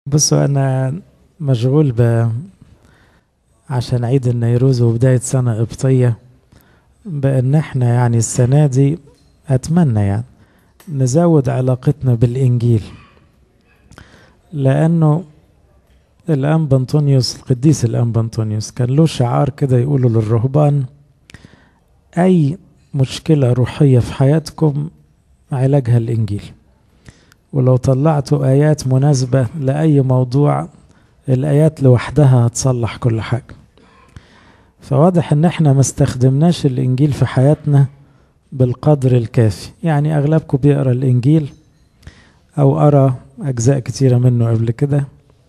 بصوا أنا مشغول ب عشان عيد النيروز وبداية سنة قبطية بأن احنا يعني السنة دي أتمنى يعني نزود علاقتنا بالإنجيل لأنه الأنبا أنطونيوس القديس الأنبا أنطونيوس كان له شعار كده يقوله للرهبان أي مشكلة روحية في حياتكم علاجها الإنجيل ولو طلعتوا آيات مناسبة لأي موضوع الآيات لوحدها هتصلح كل حاجة فواضح ان احنا ما استخدمناش الانجيل في حياتنا بالقدر الكافي يعني اغلبكم بيقرا الانجيل او قرا اجزاء كتيره منه قبل كده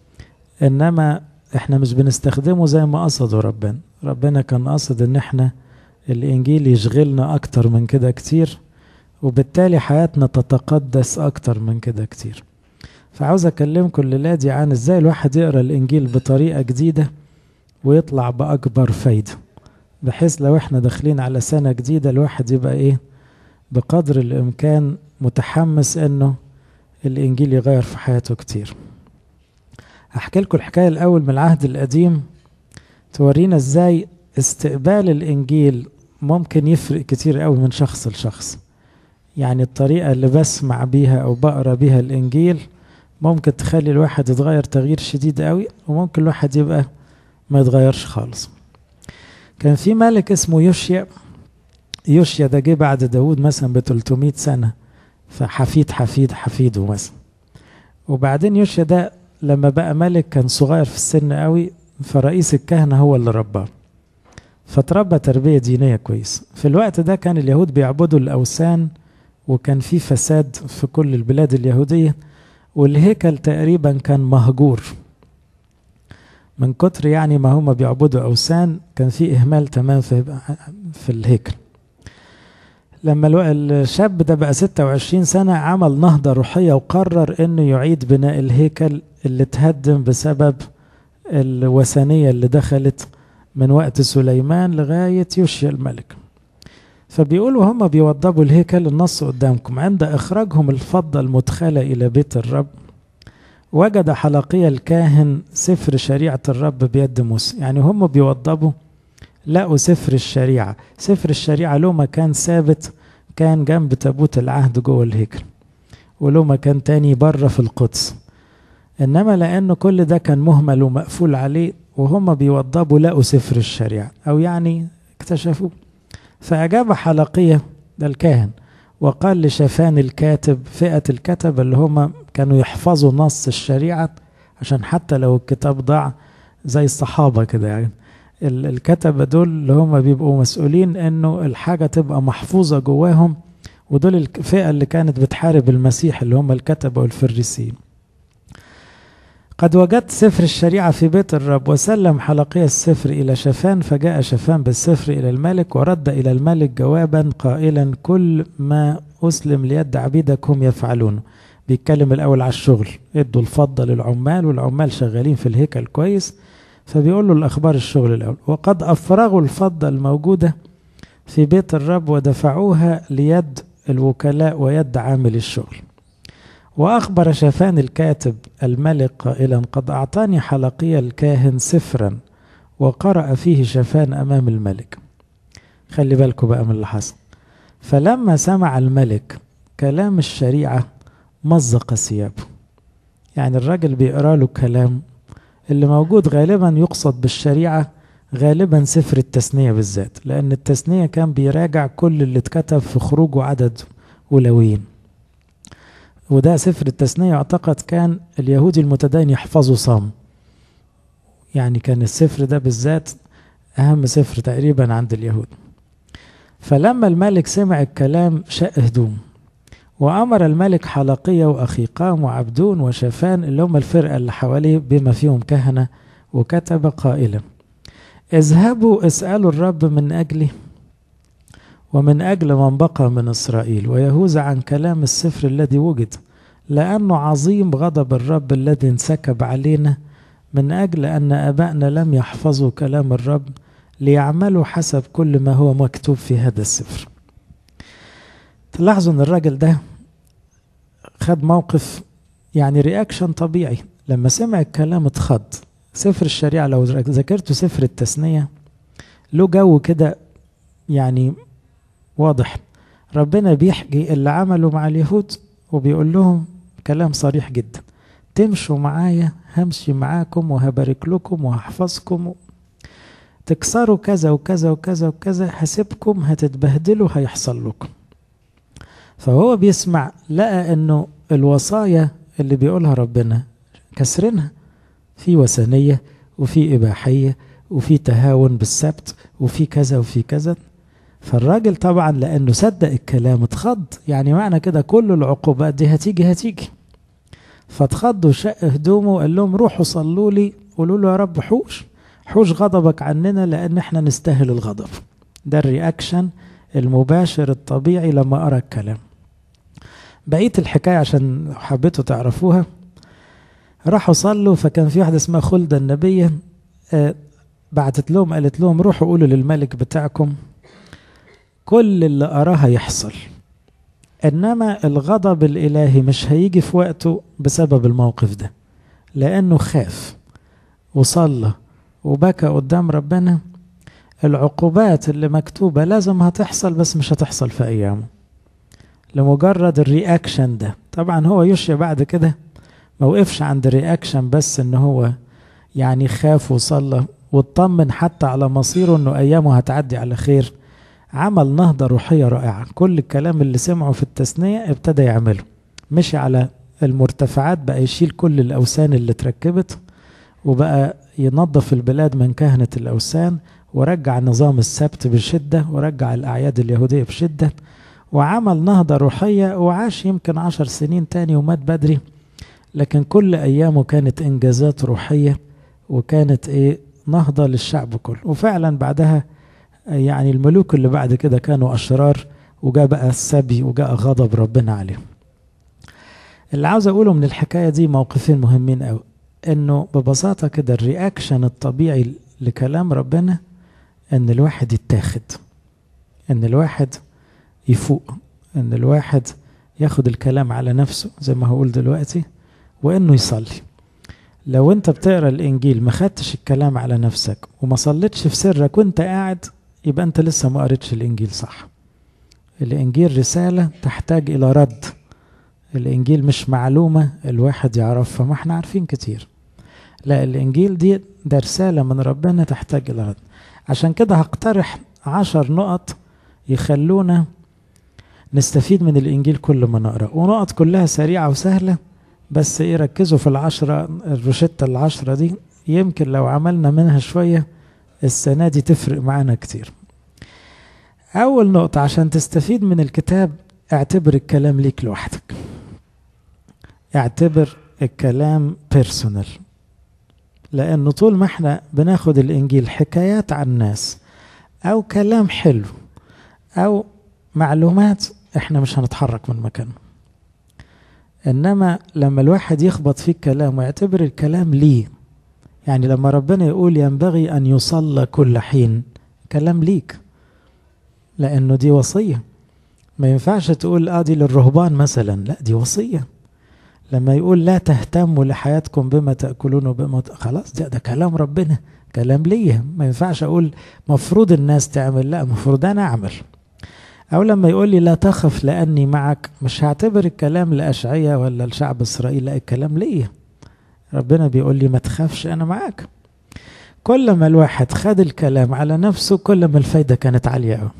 انما احنا مش بنستخدمه زي ما قصده ربنا ربنا كان قصد ان احنا الانجيل يشغلنا اكتر من كده كتير وبالتالي حياتنا تتقدس اكتر من كده كتير فعاوز اكلمكم الليله دي عن ازاي الواحد يقرا الانجيل بطريقه جديده ويطلع باكبر فايده بحيث لو احنا داخلين على سنه جديده الواحد يبقى ايه بقدر الامكان متحمس انه الانجيل يغير في حياته كتير هحكي لكم الحكايه الاول من العهد القديم تورينا ازاي استقبال الانجيل ممكن يفرق كتير قوي من شخص لشخص يعني الطريقه اللي بسمع بيها او بقرا بيها الانجيل ممكن تخلي الواحد يتغير تغيير شديد قوي وممكن الواحد يبقى ما يتغيرش خالص كان في ملك اسمه يوشيا يوشيا ده جه بعد داود مثلا ب 300 سنة فحفيد حفيد حفيده مثلا وبعدين يوشيا ده لما بقى ملك كان صغير في السن قوي فرئيس الكهنة هو اللي رباه فتربى تربية دينية كويس في الوقت ده كان اليهود بيعبدوا الأوثان وكان في فساد في كل البلاد اليهودية والهيكل تقريبا كان مهجور من كتر يعني ما هم بيعبدوا أوثان كان في إهمال تمام في, في الهيكل لما الشاب ده بقى 26 سنة عمل نهضة روحية وقرر انه يعيد بناء الهيكل اللي اتهدم بسبب الوثنية اللي دخلت من وقت سليمان لغاية يوشيا الملك فبيقولوا هم بيوضبوا الهيكل النص قدامكم عند إخراجهم الفضة المدخلة إلى بيت الرب وجد حلقي الكاهن سفر شريعة الرب بيد موسى يعني هم بيوضبوا لقوا سفر الشريعة سفر الشريعة له مكان ثابت كان جنب تابوت العهد جوه الهيكل وله مكان تاني بره في القدس إنما لأنه كل ده كان مهمل ومقفول عليه وهم بيوضبوا لقوا سفر الشريعة أو يعني اكتشفوه فأجاب حلقية ده الكاهن وقال لشفان الكاتب فئة الكتب اللي هم كانوا يحفظوا نص الشريعة عشان حتى لو الكتاب ضاع زي الصحابة كده يعني الكتبة دول اللي هم بيبقوا مسؤولين انه الحاجة تبقى محفوظة جواهم ودول الفئة اللي كانت بتحارب المسيح اللي هم الكتبة والفريسيين قد وجدت سفر الشريعة في بيت الرب وسلم حلقي السفر إلى شفان فجاء شفان بالسفر إلى الملك ورد إلى الملك جوابا قائلا كل ما أسلم ليد عبيدك هم يفعلونه بيتكلم الأول على الشغل ادوا الفضة للعمال والعمال شغالين في الهيكل كويس فبيقول له الأخبار الشغل الأول وقد أفرغوا الفضة الموجودة في بيت الرب ودفعوها ليد الوكلاء ويد عامل الشغل وأخبر شافان الكاتب الملك قائلا قد أعطاني حلقي الكاهن سفرا وقرأ فيه شافان أمام الملك خلي بالكم بقى من اللي حصل فلما سمع الملك كلام الشريعة مزق ثيابه يعني الراجل بيقرا له كلام اللي موجود غالبا يقصد بالشريعة غالبا سفر التثنية بالذات لأن التثنية كان بيراجع كل اللي اتكتب في خروج وعدد ولوين وده سفر التثنية يعتقد كان اليهودي المتدين يحفظه صم يعني كان السفر ده بالذات أهم سفر تقريبا عند اليهود فلما الملك سمع الكلام شق هدوم وأمر الملك حلقية وأخيقام وعبدون وشفان اللي هم الفرقة اللي حواليه بما فيهم كهنة وكتب قائلا اذهبوا اسألوا الرب من أجلي ومن أجل من بقى من إسرائيل ويهوذا عن كلام السفر الذي وجد لأنه عظيم غضب الرب الذي انسكب علينا من أجل أن أبائنا لم يحفظوا كلام الرب ليعملوا حسب كل ما هو مكتوب في هذا السفر تلاحظوا أن الراجل ده خد موقف يعني رياكشن طبيعي لما سمع الكلام اتخض سفر الشريعة لو ذاكرتوا سفر التثنية له جو كده يعني واضح ربنا بيحكي اللي عمله مع اليهود وبيقول لهم كلام صريح جدا تمشوا معايا همشي معاكم وهبارك لكم وهحفظكم تكسروا كذا وكذا وكذا وكذا هسيبكم هتتبهدلوا هيحصل لكم فهو بيسمع لقى انه الوصايا اللي بيقولها ربنا كسرينها في وثنية وفي إباحية وفي تهاون بالسبت وفي كذا وفي كذا فالراجل طبعا لأنه صدق الكلام اتخض يعني معنى كده كل العقوبات دي هتيجي هتيجي فاتخض وشق هدومه وقال لهم روحوا صلوا لي قولوا له يا رب حوش حوش غضبك عننا لأن احنا نستاهل الغضب ده الرياكشن المباشر الطبيعي لما أرى الكلام بقية الحكاية عشان حبيتوا تعرفوها راحوا صلوا فكان في واحدة اسمها خلدة النبية آه بعتت لهم قالت لهم روحوا قولوا للملك بتاعكم كل اللي أراه يحصل إنما الغضب الإلهي مش هيجي في وقته بسبب الموقف ده لأنه خاف وصلى وبكى قدام ربنا العقوبات اللي مكتوبة لازم هتحصل بس مش هتحصل في أيامه لمجرد الرياكشن ده طبعا هو يشيا بعد كده ما وقفش عند الرياكشن بس ان هو يعني خاف وصلى واطمن حتى على مصيره انه ايامه هتعدي على خير عمل نهضة روحية رائعة كل الكلام اللي سمعه في التثنية ابتدى يعمله مشي على المرتفعات بقى يشيل كل الأوثان اللي اتركبت وبقى ينظف البلاد من كهنة الأوثان ورجع نظام السبت بشدة ورجع الأعياد اليهودية بشدة وعمل نهضة روحية وعاش يمكن عشر سنين تاني ومات بدري لكن كل أيامه كانت إنجازات روحية وكانت إيه نهضة للشعب كله وفعلا بعدها يعني الملوك اللي بعد كده كانوا أشرار وجاء بقى السبي وجاء غضب ربنا عليهم اللي عاوز أقوله من الحكاية دي موقفين مهمين أوي إنه ببساطة كده الرياكشن الطبيعي لكلام ربنا إن الواحد يتاخد إن الواحد يفوق إن الواحد ياخد الكلام على نفسه زي ما هقول دلوقتي وإنه يصلي لو انت بتقرا الانجيل ما خدتش الكلام على نفسك وما صليتش في سرك وانت قاعد يبقى انت لسه ما قريتش الانجيل صح الانجيل رساله تحتاج الى رد الانجيل مش معلومه الواحد يعرفها ما احنا عارفين كتير لا الانجيل دي ده رساله من ربنا تحتاج الى رد عشان كده هقترح عشر نقط يخلونا نستفيد من الانجيل كل ما نقرا ونقط كلها سريعه وسهله بس ايه ركزوا في العشرة الروشتة العشرة دي يمكن لو عملنا منها شوية السنة دي تفرق معانا كتير أول نقطة عشان تستفيد من الكتاب اعتبر الكلام ليك لوحدك اعتبر الكلام بيرسونال لأنه طول ما احنا بناخد الإنجيل حكايات عن الناس أو كلام حلو أو معلومات احنا مش هنتحرك من مكاننا انما لما الواحد يخبط في الكلام ويعتبر الكلام ليه يعني لما ربنا يقول ينبغي ان يصلى كل حين كلام ليك لانه دي وصيه ما ينفعش تقول اه دي للرهبان مثلا لا دي وصيه لما يقول لا تهتموا لحياتكم بما تاكلون وبما ت... خلاص ده, ده كلام ربنا كلام ليا ما ينفعش اقول مفروض الناس تعمل لا مفروض انا اعمل أو لما يقول لي لا تخف لأني معك مش هعتبر الكلام لأشعية ولا لشعب إسرائيل لا الكلام ليا ربنا بيقول لي ما تخافش أنا معاك كل ما الواحد خد الكلام على نفسه كل ما الفايدة كانت عالية أوي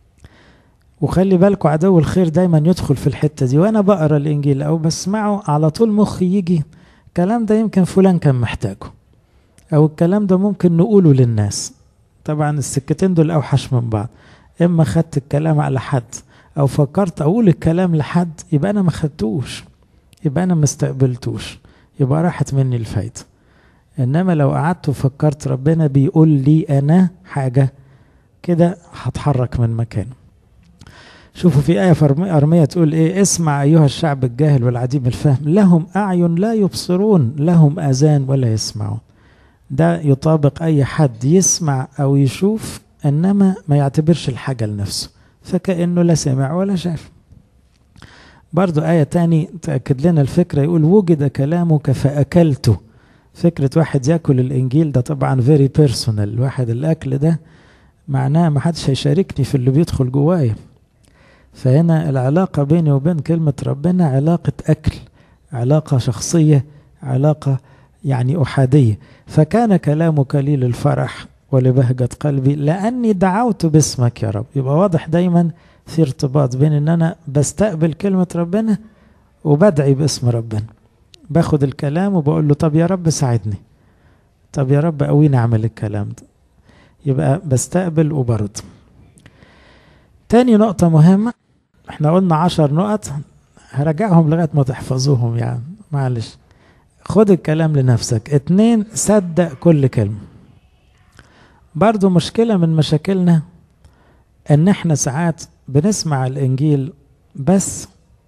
وخلي بالكوا عدو الخير دايما يدخل في الحتة دي وأنا بقرا الإنجيل أو بسمعه على طول مخي يجي الكلام ده يمكن فلان كان محتاجه أو الكلام ده ممكن نقوله للناس طبعا السكتين دول أوحش من بعض اما خدت الكلام على حد او فكرت اقول الكلام لحد يبقى انا ما خدتوش يبقى انا ما استقبلتوش يبقى راحت مني الفايده انما لو قعدت وفكرت ربنا بيقول لي انا حاجه كده هتحرك من مكانه شوفوا في آية في أرمية تقول إيه اسمع أيها الشعب الجاهل والعديم الفهم لهم أعين لا يبصرون لهم أذان ولا يسمعون ده يطابق أي حد يسمع أو يشوف انما ما يعتبرش الحاجه لنفسه فكانه لا سمع ولا شاف برضو آية تاني تأكد لنا الفكرة يقول وجد كلامك فأكلته فكرة واحد يأكل الإنجيل ده طبعا very personal واحد الأكل ده معناه ما حدش هيشاركني في اللي بيدخل جوايا فهنا العلاقة بيني وبين كلمة ربنا علاقة أكل علاقة شخصية علاقة يعني أحادية فكان كلامك لي للفرح ولبهجة قلبي لأني دعوت باسمك يا رب يبقى واضح دايما في ارتباط بين ان انا بستقبل كلمة ربنا وبدعي باسم ربنا باخد الكلام وبقول له طب يا رب ساعدني طب يا رب قويني اعمل الكلام ده يبقى بستقبل وبرد تاني نقطة مهمة احنا قلنا عشر نقط هرجعهم لغاية ما تحفظوهم يعني معلش خد الكلام لنفسك اتنين صدق كل كلمة برضو مشكلة من مشاكلنا ان احنا ساعات بنسمع الانجيل بس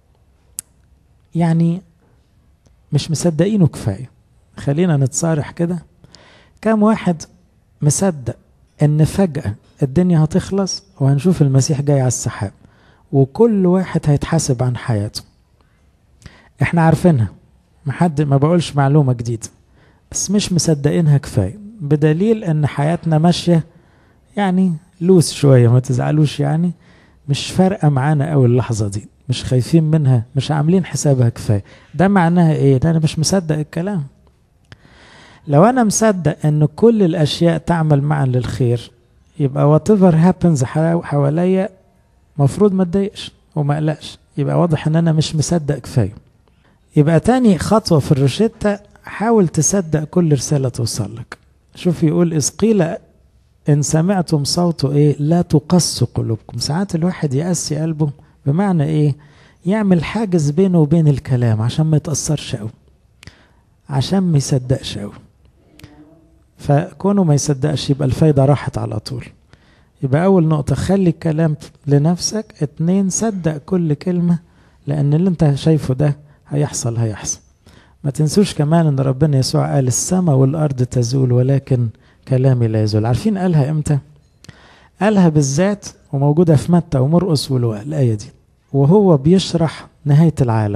يعني مش مصدقينه كفايه خلينا نتصارح كده كم واحد مصدق ان فجاه الدنيا هتخلص وهنشوف المسيح جاي على السحاب وكل واحد هيتحاسب عن حياته احنا عارفينها محد ما بقولش معلومه جديده بس مش مصدقينها كفايه بدليل ان حياتنا ماشيه يعني لوس شويه ما تزعلوش يعني مش فارقه معانا قوي اللحظه دي مش خايفين منها مش عاملين حسابها كفايه ده معناها ايه ده انا مش مصدق الكلام لو انا مصدق ان كل الاشياء تعمل معا للخير يبقى whatever happens حواليا مفروض ما اتضايقش وما اقلقش يبقى واضح ان انا مش مصدق كفايه يبقى تاني خطوه في الروشتة حاول تصدق كل رساله توصل لك شوف يقول اذ قيل إن سمعتم صوته إيه لا تقص قلوبكم ساعات الواحد يقسي قلبه بمعنى إيه يعمل حاجز بينه وبين الكلام عشان ما يتأثرش أوي عشان ما يصدقش أوي فكونه ما يصدقش يبقى الفايدة راحت على طول يبقى أول نقطة خلي الكلام لنفسك اتنين صدق كل كلمة لأن اللي انت شايفه ده هيحصل هيحصل ما تنسوش كمان ان ربنا يسوع قال السماء والأرض تزول ولكن كلامي لا يزول عارفين قالها امتى قالها بالذات وموجودة في متى ومرقس ولواء الآية دي وهو بيشرح نهاية العالم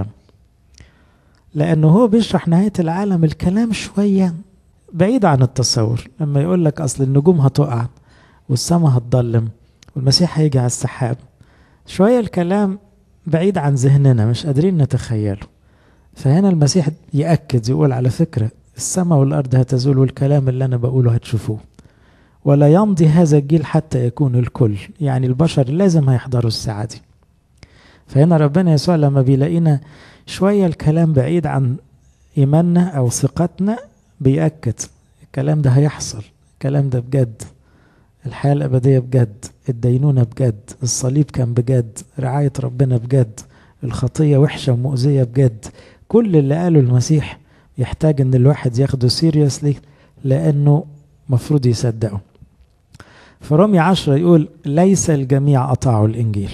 لأنه هو بيشرح نهاية العالم الكلام شوية بعيد عن التصور لما يقول لك أصل النجوم هتقع والسماء هتضلم والمسيح هيجي على السحاب شوية الكلام بعيد عن ذهننا مش قادرين نتخيله فهنا المسيح يأكد يقول على فكرة السماء والأرض هتزول والكلام اللي أنا بقوله هتشوفوه ولا يمضي هذا الجيل حتى يكون الكل يعني البشر لازم هيحضروا الساعة دي فهنا ربنا يسوع لما بيلاقينا شوية الكلام بعيد عن إيماننا أو ثقتنا بيأكد الكلام ده هيحصل الكلام ده بجد الحياة الأبدية بجد الدينونة بجد الصليب كان بجد رعاية ربنا بجد الخطية وحشة ومؤذية بجد كل اللي قاله المسيح يحتاج ان الواحد ياخده سيريسلي لانه مفروض يصدقه في رمي عشرة يقول ليس الجميع أطاعوا الإنجيل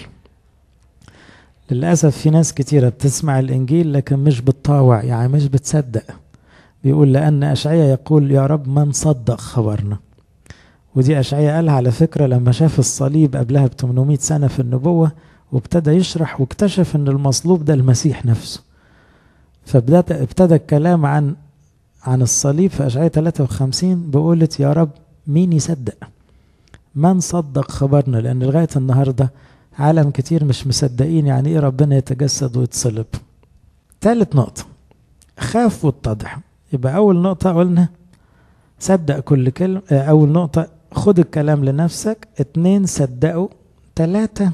للأسف في ناس كتيرة بتسمع الإنجيل لكن مش بتطاوع يعني مش بتصدق بيقول لأن أشعية يقول يا رب من صدق خبرنا ودي أشعية قالها على فكرة لما شاف الصليب قبلها ب 800 سنة في النبوة وابتدى يشرح واكتشف ان المصلوب ده المسيح نفسه فابتدى ابتدى الكلام عن عن الصليب في اشعياء 53 بقولة يا رب مين يصدق من صدق خبرنا لان لغايه النهارده عالم كتير مش مصدقين يعني ايه ربنا يتجسد ويتصلب ثالث نقطه خاف واتضح يبقى اول نقطه قلنا صدق كل كلمه اول نقطه خد الكلام لنفسك اتنين صدقوا ثلاثه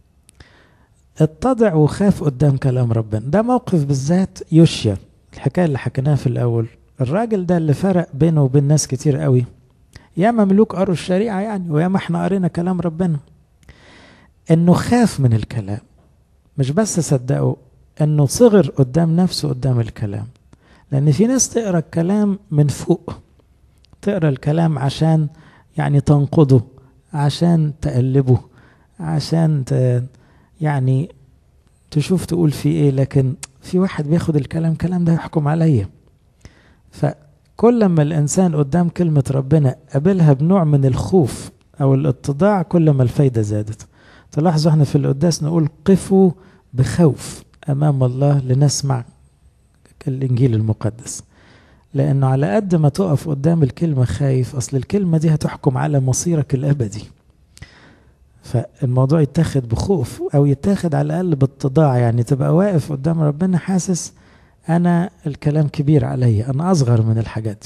اتضع وخاف قدام كلام ربنا ده موقف بالذات يوشيا الحكايه اللي حكيناها في الاول الراجل ده اللي فرق بينه وبين ناس كتير قوي يا مملوك قروا الشريعه يعني ويا ما احنا قرينا كلام ربنا انه خاف من الكلام مش بس صدقه انه صغر قدام نفسه قدام الكلام لان في ناس تقرا الكلام من فوق تقرا الكلام عشان يعني تنقضه عشان تقلبه عشان ت... يعني تشوف تقول في ايه لكن في واحد بياخد الكلام كلام ده يحكم عليا فكل ما الانسان قدام كلمة ربنا قابلها بنوع من الخوف او الاتضاع كل ما الفايدة زادت تلاحظوا احنا في القداس نقول قفوا بخوف أمام الله لنسمع الإنجيل المقدس لأنه على قد ما تقف قدام الكلمة خايف أصل الكلمة دي هتحكم على مصيرك الأبدي فالموضوع يتاخد بخوف أو يتاخد على الأقل باتضاع يعني تبقى واقف قدام ربنا حاسس أنا الكلام كبير عليا أنا أصغر من الحاجات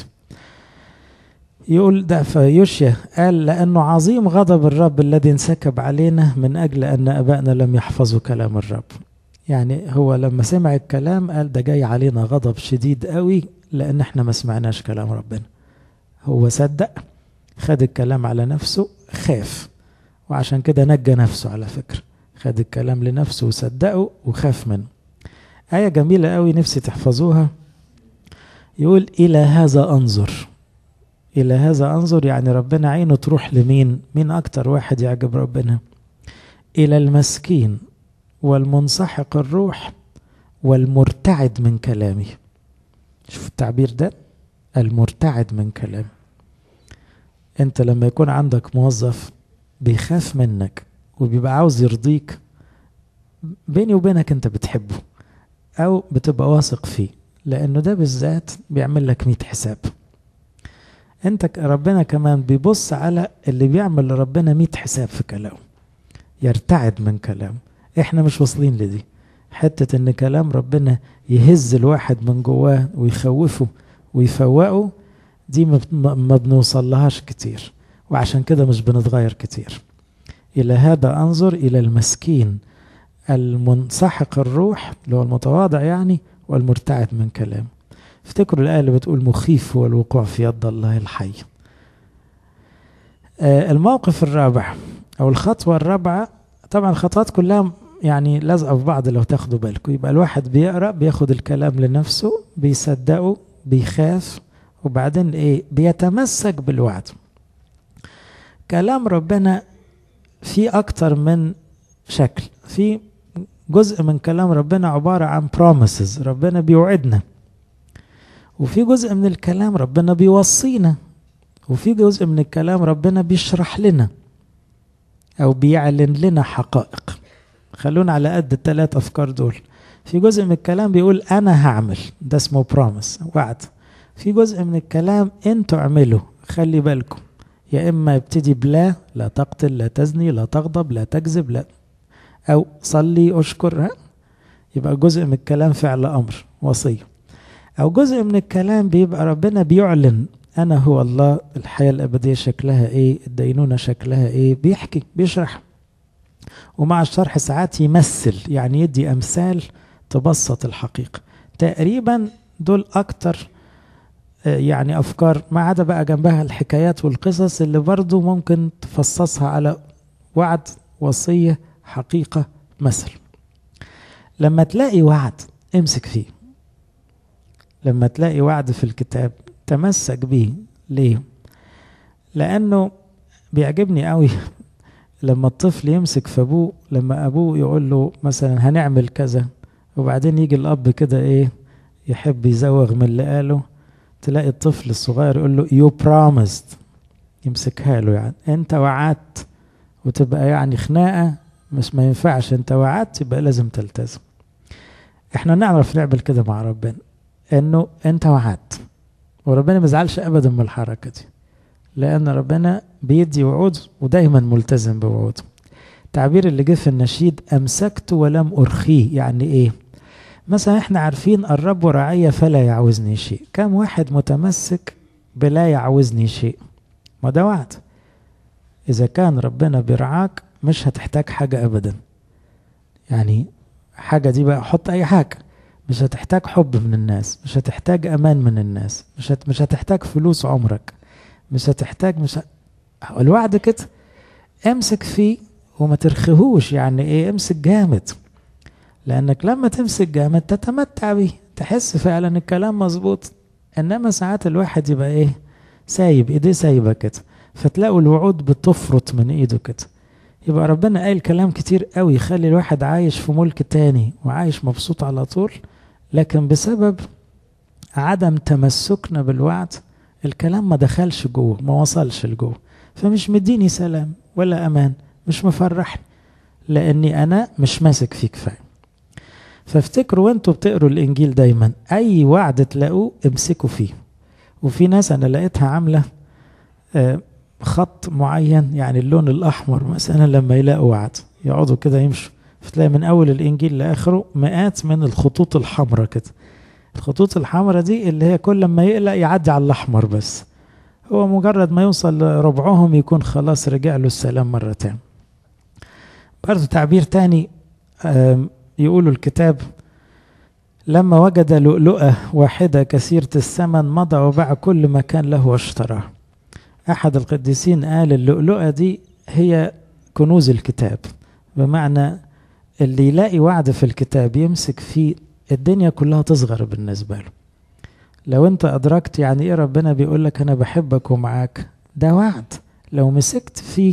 يقول ده فيوشيا قال لأنه عظيم غضب الرب الذي انسكب علينا من أجل أن أبائنا لم يحفظوا كلام الرب يعني هو لما سمع الكلام قال ده جاي علينا غضب شديد قوي لأن احنا ما سمعناش كلام ربنا هو صدق خد الكلام على نفسه خاف وعشان كده نجى نفسه على فكرة خد الكلام لنفسه وصدقه وخاف منه آية جميلة قوي نفسي تحفظوها يقول إلى هذا أنظر إلى هذا أنظر يعني ربنا عينه تروح لمين مين أكتر واحد يعجب ربنا إلى المسكين والمنسحق الروح والمرتعد من كلامه شوف التعبير ده المرتعد من كلامه انت لما يكون عندك موظف بيخاف منك وبيبقى عاوز يرضيك بيني وبينك انت بتحبه او بتبقى واثق فيه لانه ده بالذات بيعمل لك ميت حساب انت ربنا كمان بيبص على اللي بيعمل لربنا ميت حساب في كلامه يرتعد من كلامه احنا مش واصلين لدي حتة ان كلام ربنا يهز الواحد من جواه ويخوفه ويفوقه دي ما بنوصل لهاش كتير وعشان كده مش بنتغير كتير إلى هذا أنظر إلى المسكين المنسحق الروح اللي هو المتواضع يعني والمرتعد من كلام افتكروا الآية اللي بتقول مخيف هو الوقوع في يد الله الحي آه الموقف الرابع أو الخطوة الرابعة طبعا الخطوات كلها يعني لازقة في بعض لو تاخدوا بالكم يبقى الواحد بيقرأ بياخد الكلام لنفسه بيصدقه بيخاف وبعدين ايه بيتمسك بالوعد كلام ربنا في أكتر من شكل في جزء من كلام ربنا عبارة عن promises ربنا بيوعدنا وفي جزء من الكلام ربنا بيوصينا وفي جزء من الكلام ربنا بيشرح لنا أو بيعلن لنا حقائق خلونا على قد الثلاث أفكار دول في جزء من الكلام بيقول أنا هعمل ده اسمه promise وعد في جزء من الكلام انتوا اعملوا خلي بالكم يا اما يبتدي بلا لا تقتل لا تزني لا تغضب لا تكذب لا او صلي اشكر ها يبقى جزء من الكلام فعل امر وصيه او جزء من الكلام بيبقى ربنا بيعلن انا هو الله الحياه الابديه شكلها ايه الدينونه شكلها ايه بيحكي بيشرح ومع الشرح ساعات يمثل يعني يدي امثال تبسط الحقيقه تقريبا دول اكتر يعني افكار ما عدا بقى جنبها الحكايات والقصص اللي برضو ممكن تفصصها على وعد وصيه حقيقه مثل لما تلاقي وعد امسك فيه لما تلاقي وعد في الكتاب تمسك بيه ليه لانه بيعجبني قوي لما الطفل يمسك في ابوه لما ابوه يقول له مثلا هنعمل كذا وبعدين يجي الاب كده ايه يحب يزوغ من اللي قاله تلاقي الطفل الصغير يقول له يو promised يمسكها له يعني انت وعدت وتبقى يعني خناقه مش ما ينفعش انت وعدت يبقى لازم تلتزم احنا نعرف نعمل كده مع ربنا انه انت وعدت وربنا ما يزعلش ابدا من الحركه دي لان ربنا بيدي وعود ودايما ملتزم بوعوده التعبير اللي جه في النشيد امسكت ولم ارخيه يعني ايه مثلا احنا عارفين الرب رعية فلا يعوزني شيء كم واحد متمسك بلا يعوزني شيء ما ده وعد اذا كان ربنا بيرعاك مش هتحتاج حاجة ابدا يعني حاجة دي بقى حط اي حاجة مش هتحتاج حب من الناس مش هتحتاج امان من الناس مش هت... مش هتحتاج فلوس عمرك مش هتحتاج مش ه... الوعد كده امسك فيه وما ترخيهوش يعني ايه امسك جامد لانك لما تمسك جامد تتمتع بيه تحس فعلا الكلام مظبوط انما ساعات الواحد يبقى ايه سايب ايديه سايبه كده فتلاقوا الوعود بتفرط من ايده كده يبقى ربنا قايل كلام كتير قوي يخلي الواحد عايش في ملك تاني وعايش مبسوط على طول لكن بسبب عدم تمسكنا بالوعد الكلام ما دخلش جوه ما وصلش لجوه فمش مديني سلام ولا امان مش مفرحني لاني انا مش ماسك فيه كفايه فافتكروا وانتوا بتقروا الانجيل دايما اي وعد تلاقوه امسكوا فيه وفي ناس انا لقيتها عامله خط معين يعني اللون الاحمر مثلا لما يلاقوا وعد يقعدوا كده يمشوا فتلاقي من اول الانجيل لاخره مئات من الخطوط الحمراء كده الخطوط الحمراء دي اللي هي كل ما يقلق يعدي على الاحمر بس هو مجرد ما يوصل ربعهم يكون خلاص رجع له السلام مرة تاني برضو تعبير تاني يقولوا الكتاب لما وجد لؤلؤة واحدة كثيرة الثمن مضى وباع كل ما كان له واشتراه أحد القديسين قال اللؤلؤة دي هي كنوز الكتاب بمعنى اللي يلاقي وعد في الكتاب يمسك فيه الدنيا كلها تصغر بالنسبة له لو انت أدركت يعني إيه ربنا بيقول لك أنا بحبك ومعاك ده وعد لو مسكت فيه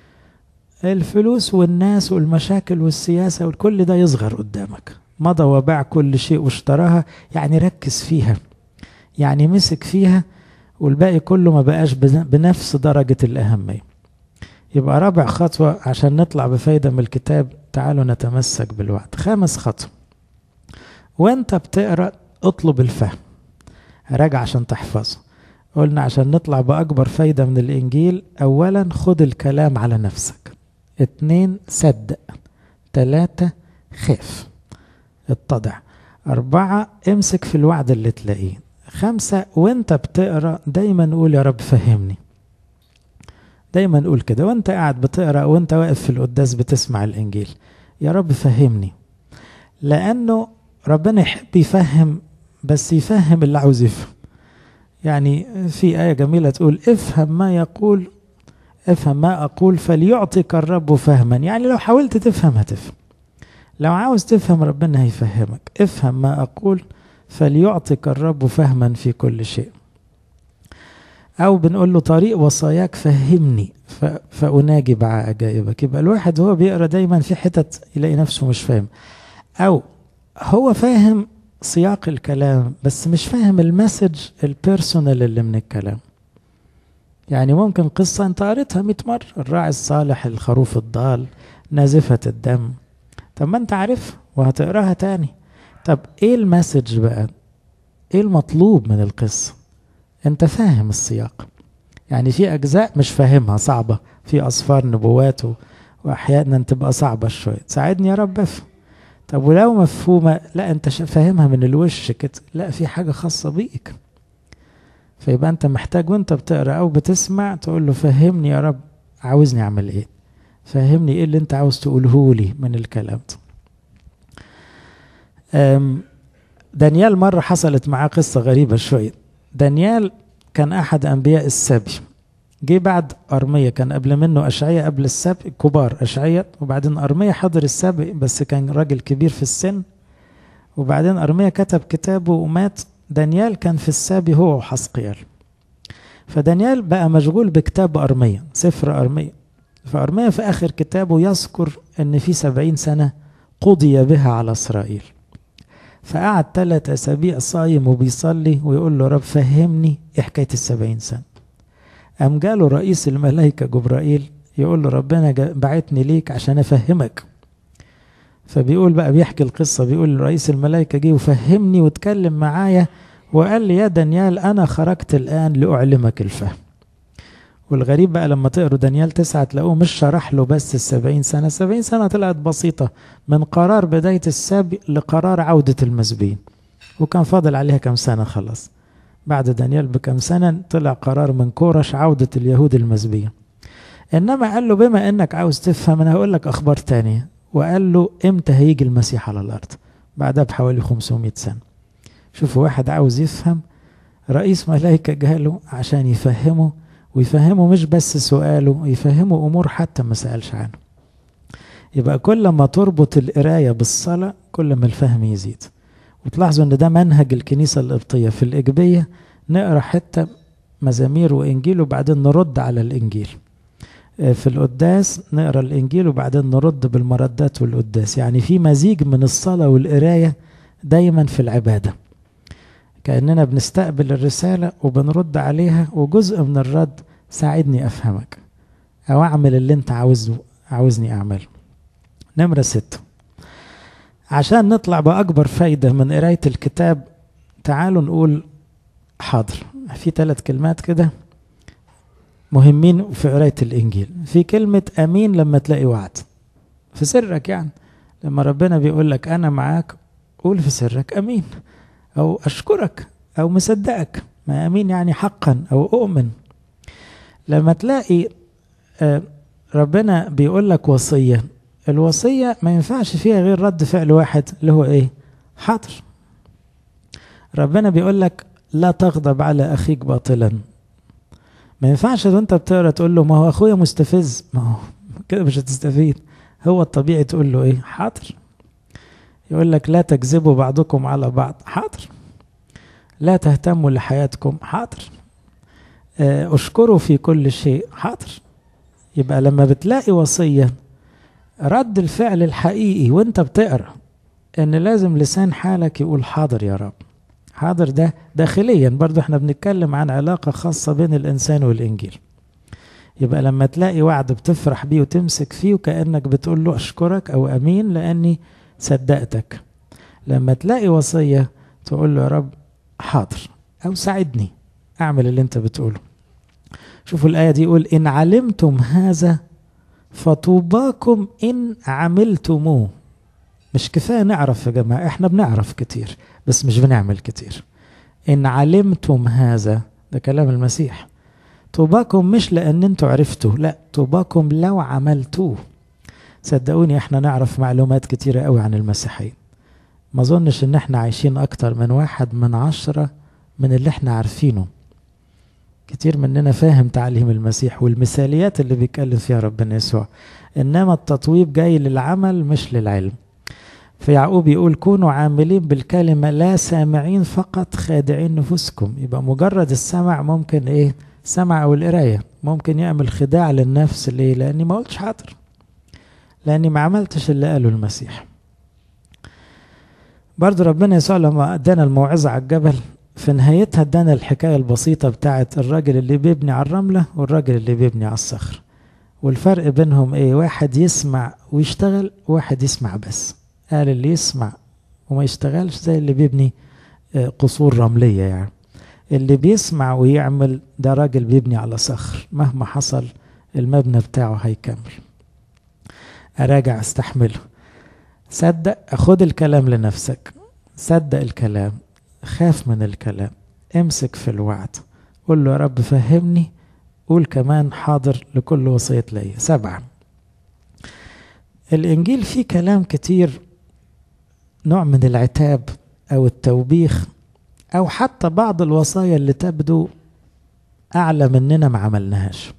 الفلوس والناس والمشاكل والسياسة وكل ده يصغر قدامك مضى وباع كل شيء واشتراها يعني ركز فيها يعني مسك فيها والباقي كله ما بقاش بنفس درجة الأهمية يبقى رابع خطوة عشان نطلع بفايدة من الكتاب تعالوا نتمسك بالوعد خامس خطوة وانت بتقرأ اطلب الفهم راجع عشان تحفظه قلنا عشان نطلع بأكبر فايدة من الإنجيل أولا خد الكلام على نفسك اتنين صدق تلاتة خاف اتضع أربعة امسك في الوعد اللي تلاقيه خمسة وانت بتقرأ دايما قول يا رب فهمني دايما قول كده وانت قاعد بتقرأ وانت واقف في القداس بتسمع الإنجيل يا رب فهمني لأنه ربنا يحب يفهم بس يفهم اللي عاوز يفهم يعني في آية جميلة تقول افهم ما يقول افهم ما أقول فليعطيك الرب فهما يعني لو حاولت تفهم هتفهم لو عاوز تفهم ربنا هيفهمك افهم ما أقول فليعطيك الرب فهما في كل شيء أو بنقول له طريق وصاياك فهمني فأناجي بعجائبك يبقى الواحد هو بيقرأ دايما في حتت يلاقي نفسه مش فاهم أو هو فاهم سياق الكلام بس مش فاهم المسج البيرسونال اللي من الكلام يعني ممكن قصة انت قريتها 100 مرة الراعي الصالح الخروف الضال نازفة الدم طب ما انت عارف وهتقراها تاني طب ايه المسج بقى ايه المطلوب من القصة انت فاهم السياق يعني في اجزاء مش فاهمها صعبة في اصفار نبوات واحيانا تبقى صعبة شوية ساعدني يا رب افهم طب ولو مفهومة لا انت فاهمها من الوش كده لا في حاجة خاصة بيك فيبقى انت محتاج وانت بتقرا او بتسمع تقول له فهمني يا رب عاوزني اعمل ايه فهمني ايه اللي انت عاوز تقوله لي من الكلام ده دانيال مرة حصلت معاه قصة غريبة شوية دانيال كان أحد أنبياء السبي جه بعد أرمية كان قبل منه أشعية قبل السبي كبار أشعية وبعدين أرمية حضر السبي بس كان راجل كبير في السن وبعدين أرمية كتب كتابه ومات دانيال كان في السابي هو وحسقيال فدانيال بقى مشغول بكتاب أرمية سفر أرمية فأرمية في آخر كتابه يذكر أن في سبعين سنة قضي بها على إسرائيل فقعد ثلاث أسابيع صايم وبيصلي ويقول له رب فهمني إيه حكاية السبعين سنة قام جاله رئيس الملائكة جبرائيل يقول له ربنا بعتني ليك عشان أفهمك فبيقول بقى بيحكي القصة بيقول رئيس الملائكة جه وفهمني واتكلم معايا وقال لي يا دانيال أنا خرجت الآن لأعلمك الفهم والغريب بقى لما تقروا دانيال تسعة تلاقوه مش شرح له بس السبعين سنة السبعين سنة طلعت بسيطة من قرار بداية السبي لقرار عودة المسبين وكان فاضل عليها كم سنة خلاص بعد دانيال بكم سنة طلع قرار من كورش عودة اليهود المسبية إنما قال له بما إنك عاوز تفهم أنا هقول لك أخبار تانية وقال له إمتى هيجي المسيح على الأرض بعدها بحوالي 500 سنة شوفوا واحد عاوز يفهم رئيس ملائكة جاله عشان يفهمه ويفهمه مش بس سؤاله يفهمه أمور حتى ما سألش عنه يبقى كل ما تربط القراية بالصلاة كل ما الفهم يزيد وتلاحظوا ان ده منهج الكنيسة القبطية في الإجبية نقرا حتة مزامير وإنجيل وبعدين نرد على الإنجيل في القداس نقرا الإنجيل وبعدين نرد بالمردات والقداس يعني في مزيج من الصلاة والقراية دايما في العبادة كأننا بنستقبل الرسالة وبنرد عليها وجزء من الرد ساعدني أفهمك أو أعمل اللي أنت عاوزه عاوزني أعمله نمرة ستة عشان نطلع بأكبر فايدة من قراية الكتاب تعالوا نقول حاضر في ثلاث كلمات كده مهمين في قراية الإنجيل في كلمة أمين لما تلاقي وعد في سرك يعني لما ربنا بيقول لك أنا معاك قول في سرك أمين أو أشكرك أو مصدقك ما أمين يعني حقا أو أؤمن لما تلاقي ربنا بيقول لك وصية الوصية ما ينفعش فيها غير رد فعل واحد اللي هو إيه حاضر ربنا بيقول لك لا تغضب على أخيك باطلا ما ينفعش وانت بتقرا تقول له ما هو اخويا مستفز ما هو كده مش هتستفيد هو الطبيعي تقول له ايه حاضر يقول لك لا تكذبوا بعضكم على بعض حاضر لا تهتموا لحياتكم حاضر اشكروا في كل شيء حاضر يبقى لما بتلاقي وصية رد الفعل الحقيقي وانت بتقرا ان لازم لسان حالك يقول حاضر يا رب حاضر ده داخليا برضو احنا بنتكلم عن علاقة خاصة بين الإنسان والإنجيل يبقى لما تلاقي وعد بتفرح بيه وتمسك فيه وكأنك بتقول له أشكرك أو أمين لأني صدقتك لما تلاقي وصية تقول له يا رب حاضر أو ساعدني أعمل اللي أنت بتقوله شوفوا الآية دي يقول إن علمتم هذا فطوباكم إن عملتموه مش كفاية نعرف يا جماعة احنا بنعرف كتير بس مش بنعمل كتير إن علمتم هذا ده كلام المسيح طوباكم مش لأن انتوا عرفتوا لا طوباكم لو عملتوه صدقوني احنا نعرف معلومات كتيرة قوي عن المسيحيين ما اظنش ان احنا عايشين اكتر من واحد من عشرة من اللي احنا عارفينه كتير مننا فاهم تعليم المسيح والمثاليات اللي بيتكلم فيها ربنا يسوع انما التطويب جاي للعمل مش للعلم فيعقوب يقول كونوا عاملين بالكلمة لا سامعين فقط خادعين نفوسكم يبقى مجرد السمع ممكن ايه سمع او القراية ممكن يعمل خداع للنفس ليه لاني ما قلتش حاضر لاني ما عملتش اللي قاله المسيح برضو ربنا يسوع لما ادانا الموعظة على الجبل في نهايتها ادانا الحكاية البسيطة بتاعت الراجل اللي بيبني على الرملة والراجل اللي بيبني على الصخر والفرق بينهم ايه واحد يسمع ويشتغل واحد يسمع بس قال اللي يسمع وما يشتغلش زي اللي بيبني قصور رملية يعني اللي بيسمع ويعمل ده راجل بيبني على صخر مهما حصل المبنى بتاعه هيكمل أراجع استحمله صدق خد الكلام لنفسك صدق الكلام خاف من الكلام امسك في الوعد قول له يا رب فهمني قول كمان حاضر لكل وصية ليا سبعة الإنجيل فيه كلام كتير نوع من العتاب أو التوبيخ أو حتى بعض الوصايا اللي تبدو أعلى مننا ما عملناهاش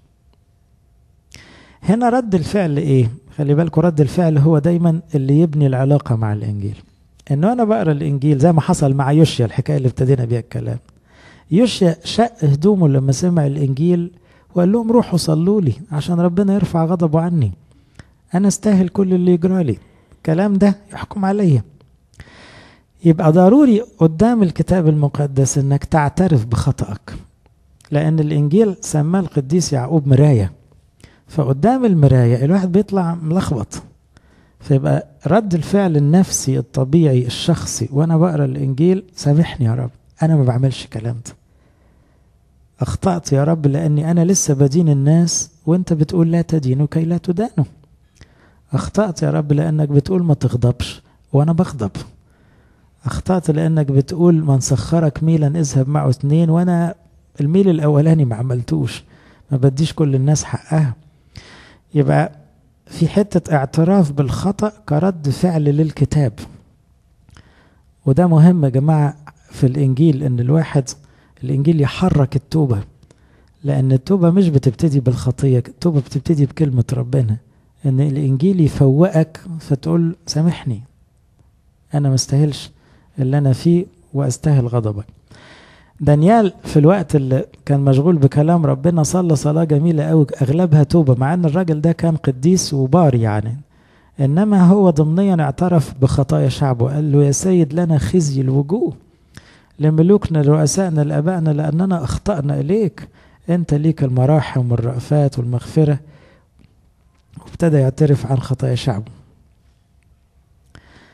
هنا رد الفعل إيه؟ خلي بالكم رد الفعل هو دايما اللي يبني العلاقة مع الإنجيل إنه أنا بقرا الإنجيل زي ما حصل مع يوشيا الحكاية اللي ابتدينا بيها الكلام يوشيا شق هدومه لما سمع الإنجيل وقال لهم روحوا صلوا لي عشان ربنا يرفع غضبه عني أنا استاهل كل اللي يجرى لي الكلام ده يحكم عليا يبقى ضروري قدام الكتاب المقدس انك تعترف بخطأك لأن الإنجيل سماه القديس يعقوب مراية فقدام المراية الواحد بيطلع ملخبط فيبقى رد الفعل النفسي الطبيعي الشخصي وأنا بقرا الإنجيل سامحني يا رب أنا ما بعملش الكلام ده أخطأت يا رب لأني أنا لسه بدين الناس وأنت بتقول لا تدينوا كي لا تدانوا أخطأت يا رب لأنك بتقول ما تغضبش وأنا بغضب أخطأت لأنك بتقول من سخرك ميلا اذهب معه اثنين وأنا الميل الأولاني ما عملتوش ما بديش كل الناس حقها يبقى في حتة اعتراف بالخطأ كرد فعل للكتاب وده مهم يا جماعة في الإنجيل إن الواحد الإنجيل يحرك التوبة لأن التوبة مش بتبتدي بالخطية التوبة بتبتدي بكلمة ربنا إن الإنجيل يفوقك فتقول سامحني أنا مستاهلش اللي أنا فيه وأستاهل غضبك دانيال في الوقت اللي كان مشغول بكلام ربنا صلى صلاة جميلة أوي أغلبها توبة مع أن الراجل ده كان قديس وبار يعني إنما هو ضمنيا اعترف بخطايا شعبه قال له يا سيد لنا خزي الوجوه لملوكنا لرؤسائنا لأبائنا لأننا أخطأنا إليك أنت ليك المراحم والرأفات والمغفرة وابتدى يعترف عن خطايا شعبه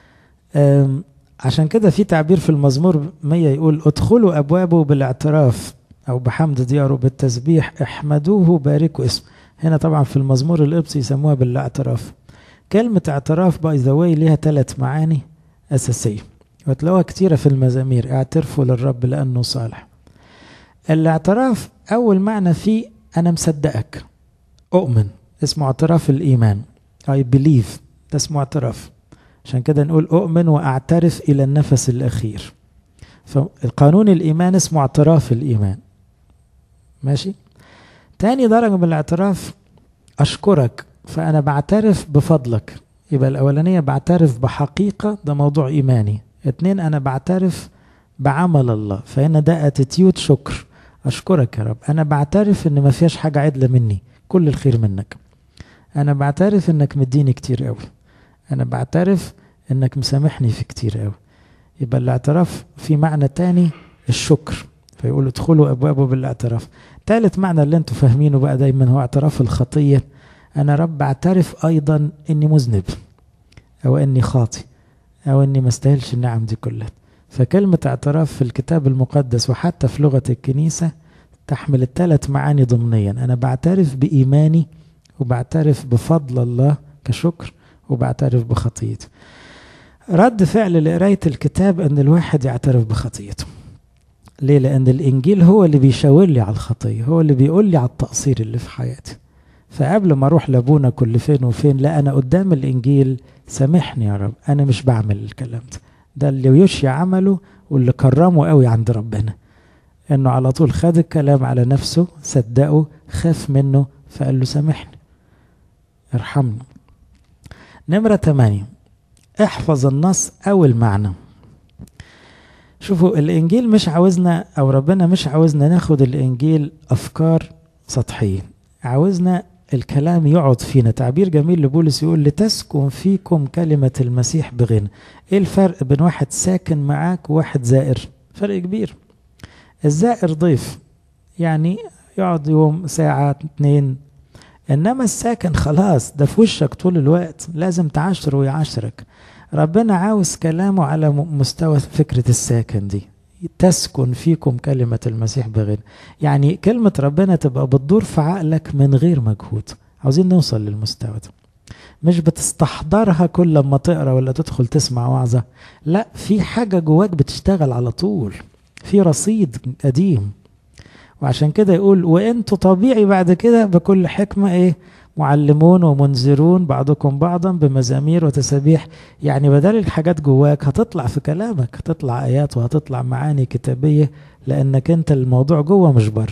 عشان كده في تعبير في المزمور 100 يقول ادخلوا أبوابه بالاعتراف أو بحمد دياره بالتسبيح احمدوه باركوا اسمه هنا طبعا في المزمور القبطي يسموها بالاعتراف كلمة اعتراف باي ذا واي ليها ثلاث معاني أساسية وتلاقوها كتيرة في المزامير اعترفوا للرب لأنه صالح الاعتراف أول معنى فيه أنا مصدقك أؤمن اسمه اعتراف الإيمان I believe ده اسمه اعتراف عشان كده نقول أؤمن وأعترف إلى النفس الأخير فالقانون الإيمان اسمه اعتراف الإيمان ماشي تاني درجة من الاعتراف أشكرك فأنا بعترف بفضلك يبقى الأولانية بعترف بحقيقة ده موضوع إيماني اتنين أنا بعترف بعمل الله فهنا ده اتيتيود شكر أشكرك يا رب أنا بعترف إن ما فيهاش حاجة عدلة مني كل الخير منك أنا بعترف إنك مديني كتير قوي أنا بعترف إنك مسامحني في كتير قوي يبقى الاعتراف في معنى تاني الشكر فيقول ادخلوا أبوابه بالاعتراف ثالث معنى اللي انتوا فاهمينه بقى دايما هو اعتراف الخطية أنا رب أعترف أيضا إني مذنب أو إني خاطي أو إني ما استاهلش النعم دي كلها فكلمة اعتراف في الكتاب المقدس وحتى في لغة الكنيسة تحمل الثلاث معاني ضمنيا أنا بعترف بإيماني وبعترف بفضل الله كشكر وبعترف بخطيتي رد فعل لقراية الكتاب أن الواحد يعترف بخطيته ليه؟ لأن الإنجيل هو اللي بيشاور لي على الخطية هو اللي بيقول لي على التقصير اللي في حياتي فقبل ما أروح لأبونا كل فين وفين لا أنا قدام الإنجيل سامحني يا رب أنا مش بعمل الكلام ده ده اللي يوشي عمله واللي كرمه قوي عند ربنا انه على طول خد الكلام على نفسه صدقه خاف منه فقال له سامحني ارحمني نمرة ثمانية احفظ النص او المعنى شوفوا الانجيل مش عاوزنا او ربنا مش عاوزنا ناخد الانجيل افكار سطحية عاوزنا الكلام يقعد فينا تعبير جميل لبولس يقول لتسكن فيكم كلمة المسيح بغنى ايه الفرق بين واحد ساكن معاك وواحد زائر فرق كبير الزائر ضيف يعني يقعد يوم ساعة اتنين انما الساكن خلاص ده في وشك طول الوقت لازم تعاشره ويعاشرك ربنا عاوز كلامه على مستوى فكرة الساكن دي تسكن فيكم كلمة المسيح بغنى يعني كلمة ربنا تبقى بتدور في عقلك من غير مجهود عاوزين نوصل للمستوى ده مش بتستحضرها كل لما تقرا ولا تدخل تسمع وعظة لا في حاجة جواك بتشتغل على طول في رصيد قديم وعشان كده يقول وانتوا طبيعي بعد كده بكل حكمة ايه معلمون ومنذرون بعضكم بعضا بمزامير وتسابيح يعني بدل الحاجات جواك هتطلع في كلامك هتطلع ايات وهتطلع معاني كتابيه لانك انت الموضوع جوه مش بره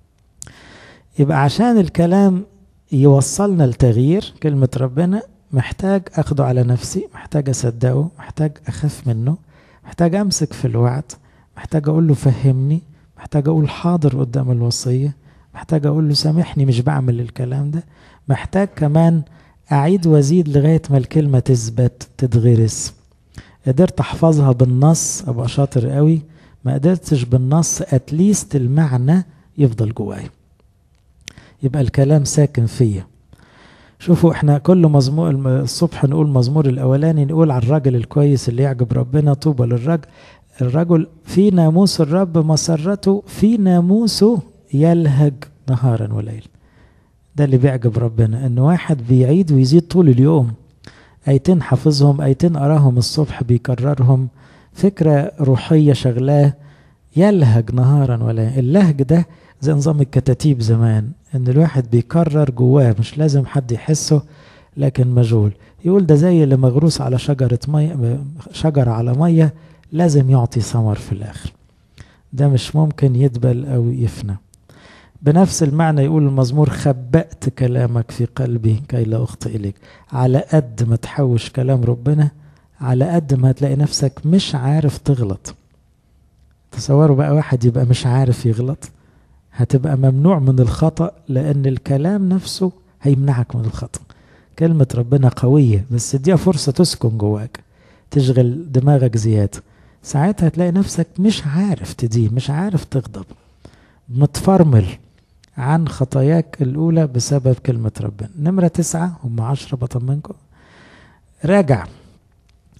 يبقى عشان الكلام يوصلنا لتغيير كلمة ربنا محتاج أخده على نفسي محتاج أصدقه محتاج أخاف منه محتاج أمسك في الوعد محتاج أقول له فهمني محتاج أقول حاضر قدام الوصية محتاج أقول له سامحني مش بعمل الكلام ده محتاج كمان أعيد وأزيد لغاية ما الكلمة تثبت تتغرس قدرت أحفظها بالنص أبقى شاطر قوي ما قدرتش بالنص أتليست المعنى يفضل جوايا يبقى الكلام ساكن فيا شوفوا احنا كل مزمور الصبح نقول مزمور الاولاني نقول على الراجل الكويس اللي يعجب ربنا طوبى للرجل الرجل في ناموس الرب مسرته في ناموسه يلهج نهارا وليلا ده اللي بيعجب ربنا ان واحد بيعيد ويزيد طول اليوم ايتين حافظهم ايتين قراهم الصبح بيكررهم فكرة روحية شغلاه يلهج نهارا ولا اللهج ده زي نظام الكتاتيب زمان ان الواحد بيكرر جواه مش لازم حد يحسه لكن مجهول يقول ده زي اللي مغروس على شجرة مية شجرة على مية لازم يعطي ثمر في الآخر ده مش ممكن يدبل أو يفنى بنفس المعنى يقول المزمور خبأت كلامك في قلبي كي لا أخطئ إليك على قد ما تحوش كلام ربنا على قد ما هتلاقي نفسك مش عارف تغلط تصوروا بقى واحد يبقى مش عارف يغلط هتبقى ممنوع من الخطأ لأن الكلام نفسه هيمنعك من الخطأ كلمة ربنا قوية بس اديها فرصة تسكن جواك تشغل دماغك زيادة ساعتها هتلاقي نفسك مش عارف تدين مش عارف تغضب متفرمل عن خطاياك الأولى بسبب كلمة ربنا نمرة تسعة هم عشرة بطمنكم راجع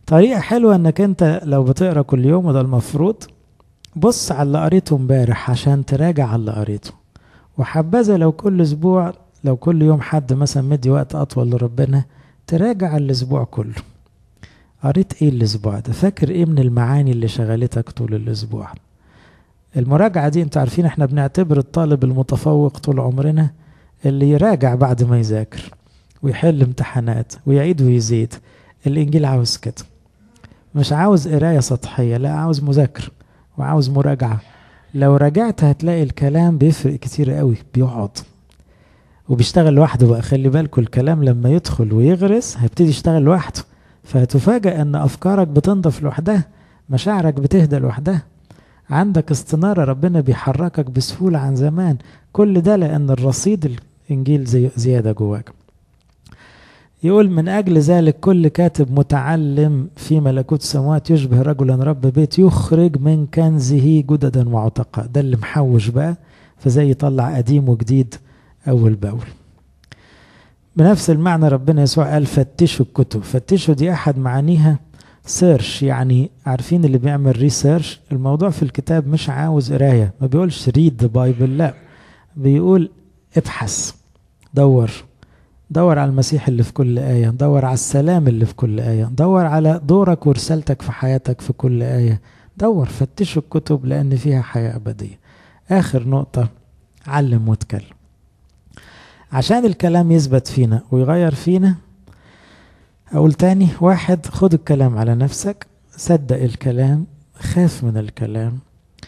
طريقة حلوة انك انت لو بتقرا كل يوم وده المفروض بص على اللي قريته امبارح عشان تراجع على اللي قريته وحبذا لو كل اسبوع لو كل يوم حد مثلا مدي وقت اطول لربنا تراجع الاسبوع كله قريت ايه الاسبوع ده فاكر ايه من المعاني اللي شغلتك طول الاسبوع المراجعة دي انتوا عارفين احنا بنعتبر الطالب المتفوق طول عمرنا اللي يراجع بعد ما يذاكر ويحل امتحانات ويعيد ويزيد الانجيل عاوز كده مش عاوز قرايه سطحيه لا عاوز مذاكره وعاوز مراجعه لو راجعت هتلاقي الكلام بيفرق كتير قوي بيقعد وبيشتغل لوحده بقى خلي بالكم الكلام لما يدخل ويغرس هيبتدي يشتغل لوحده فهتفاجأ ان افكارك بتنضف لوحدها مشاعرك بتهدى لوحدها عندك استنارة ربنا بيحركك بسهولة عن زمان كل ده لأن الرصيد الإنجيل زي زيادة جواك يقول من أجل ذلك كل كاتب متعلم في ملكوت السماوات يشبه رجلا رب بيت يخرج من كنزه جددا وعتقاء ده اللي محوش بقى فزي يطلع قديم وجديد أول بأول بنفس المعنى ربنا يسوع قال فتشوا الكتب فتشوا دي أحد معانيها سيرش يعني عارفين اللي بيعمل ريسيرش الموضوع في الكتاب مش عاوز قراية ما بيقولش ريد ذا بايبل لا بيقول ابحث دور دور على المسيح اللي في كل آية دور على السلام اللي في كل آية دور على دورك ورسالتك في حياتك في كل آية دور فتشوا الكتب لأن فيها حياة أبدية آخر نقطة علم واتكلم عشان الكلام يثبت فينا ويغير فينا أقول تاني واحد خد الكلام على نفسك صدق الكلام خاف من الكلام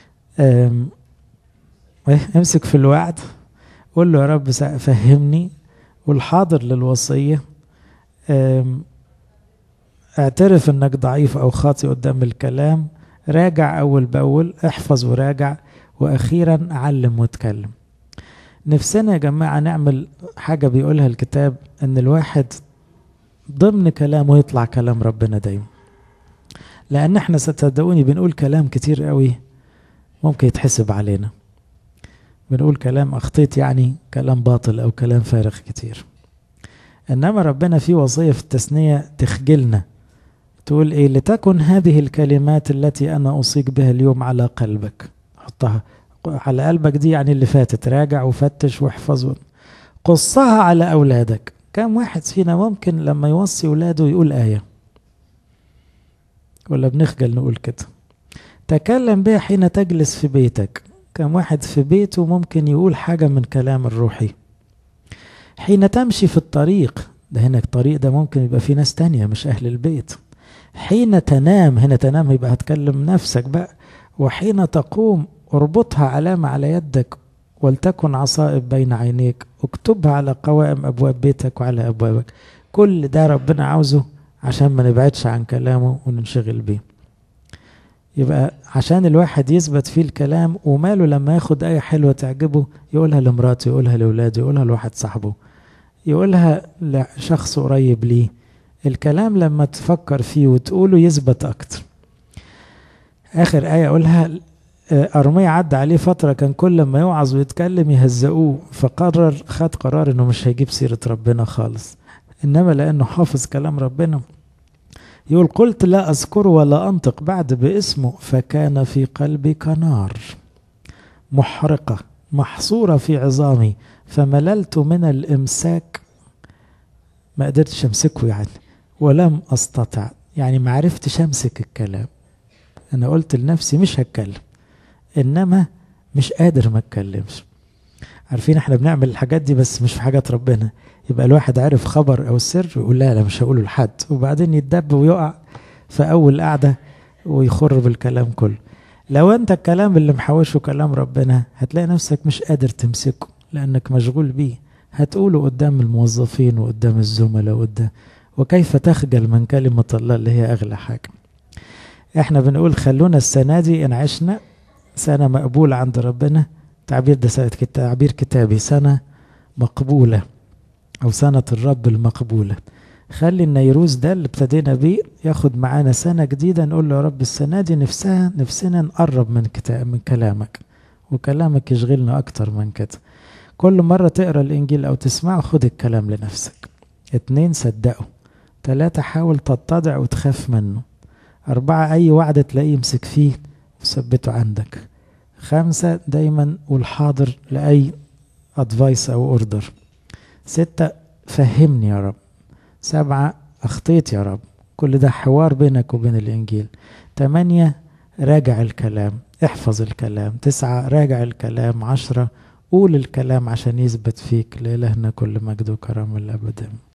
امسك في الوعد قول له يا رب فهمني والحاضر للوصية اعترف انك ضعيف او خاطئ قدام الكلام راجع اول باول احفظ وراجع واخيرا علم واتكلم نفسنا يا جماعة نعمل حاجة بيقولها الكتاب ان الواحد ضمن كلامه يطلع كلام ربنا دايما لان احنا صدقوني بنقول كلام كتير قوي ممكن يتحسب علينا بنقول كلام اخطيت يعني كلام باطل او كلام فارغ كتير انما ربنا في وصيه في التثنيه تخجلنا تقول ايه لتكن هذه الكلمات التي انا اوصيك بها اليوم على قلبك حطها على قلبك دي يعني اللي فاتت راجع وفتش واحفظ قصها على اولادك كم واحد فينا ممكن لما يوصي ولاده يقول ايه ولا بنخجل نقول كده تكلم بها حين تجلس في بيتك كم واحد في بيته ممكن يقول حاجة من كلام الروحي حين تمشي في الطريق ده هنا الطريق ده ممكن يبقى في ناس تانية مش أهل البيت حين تنام هنا تنام يبقى هتكلم نفسك بقى وحين تقوم اربطها علامة على يدك ولتكن عصائب بين عينيك اكتبها على قوائم أبواب بيتك وعلى أبوابك كل ده ربنا عاوزه عشان ما نبعدش عن كلامه وننشغل بيه يبقى عشان الواحد يثبت فيه الكلام وماله لما ياخد آية حلوة تعجبه يقولها لمراته يقولها لأولاده يقولها لواحد صاحبه يقولها لشخص قريب ليه الكلام لما تفكر فيه وتقوله يثبت أكتر آخر آية أقولها أرمية عدى عليه فترة كان كل ما يوعظ ويتكلم يهزقوه فقرر خد قرار إنه مش هيجيب سيرة ربنا خالص إنما لأنه حافظ كلام ربنا يقول قلت لا أذكر ولا أنطق بعد باسمه فكان في قلبي كنار محرقة محصورة في عظامي فمللت من الإمساك ما قدرتش أمسكه يعني ولم أستطع يعني ما عرفتش أمسك الكلام أنا قلت لنفسي مش هتكلم إنما مش قادر ما أتكلمش عارفين احنا بنعمل الحاجات دي بس مش في حاجات ربنا يبقى الواحد عارف خبر او سر ويقول لا لا مش هقوله لحد وبعدين يتدب ويقع في اول قعده ويخر بالكلام كله لو انت الكلام اللي محوشه كلام ربنا هتلاقي نفسك مش قادر تمسكه لانك مشغول بيه هتقوله قدام الموظفين وقدام الزملاء وقدام وكيف تخجل من كلمة الله اللي هي أغلى حاجة احنا بنقول خلونا السنة دي إن عشنا سنة مقبولة عند ربنا تعبير ده تعبير كتابي سنة مقبولة أو سنة الرب المقبولة خلي النيروز ده اللي ابتدينا بيه ياخد معانا سنة جديدة نقول له يا رب السنة دي نفسها نفسنا نقرب من كتاب من كلامك وكلامك يشغلنا أكتر من كده كل مرة تقرا الإنجيل أو تسمعه خد الكلام لنفسك اتنين صدقه تلاتة حاول تتضع وتخاف منه أربعة أي وعد تلاقيه يمسك فيه وثبته عندك خمسة دايما قول حاضر لأي أدفايس أو أوردر ستة فهمني يا رب سبعة أخطيت يا رب كل ده حوار بينك وبين الإنجيل تمانية راجع الكلام احفظ الكلام تسعة راجع الكلام عشرة قول الكلام عشان يثبت فيك لإلهنا كل مجد وكرم الأبد